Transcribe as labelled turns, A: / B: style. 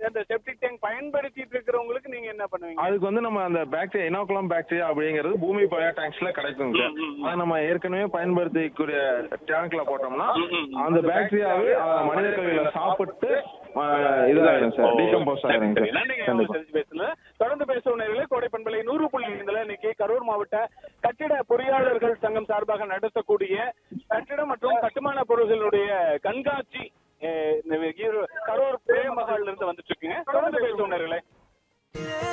A: அந்த septic tank பயன்படுத்திட்டு இருக்கிறவங்களுக்கு நீங்க என்ன பண்ணுவீங்க
B: அதுக்கு வந்து நம்ம அந்த பாக்டீரியா இனோகுலம் பாக்டீரியா அப்படிங்கிறது பூமி பயோ டேங்க்ஸ்ல கிடைக்கும் சார்
A: ம், ம், ம்.
B: அதை நம்ம ஏற்கனவே பயன்படுத்திக்கூடிய டேங்க்ல போட்டோம்னா
A: ம், ம், ம்.
B: அந்த பாக்டீரியாவே அஹ், மனித கழிவுகளை சாப்பிட்டு அஹ், இதாயிடும் சார் டீகம்போஸ் ஆயிடும்
A: சரி,
B: சார்
A: நன்றிங்க
B: கண்டிப்பா
A: உங்களுக்கு தெரிஞ்சு பேசல தொடர்ந்து பேச உணர்வுகளை கோடை பண்பலை நூறு புள்ளி ஐந்துல இன்னைக்கு கரூர் மாவட்ட கட்டிட பொறியாளர்கள் சங்கம் சார்பாக நடத்தக்கூடிய கட்டிடம் மற்றும் கட்டுமான பொருள்களுடைய கண்காட்சி அஹ், இந்த ஈரோ- கரூர் பிரேமஹால்ல இருந்து வந்துட்டு இருக்குங்க தொடர்ந்து பேச உணர்வுகளை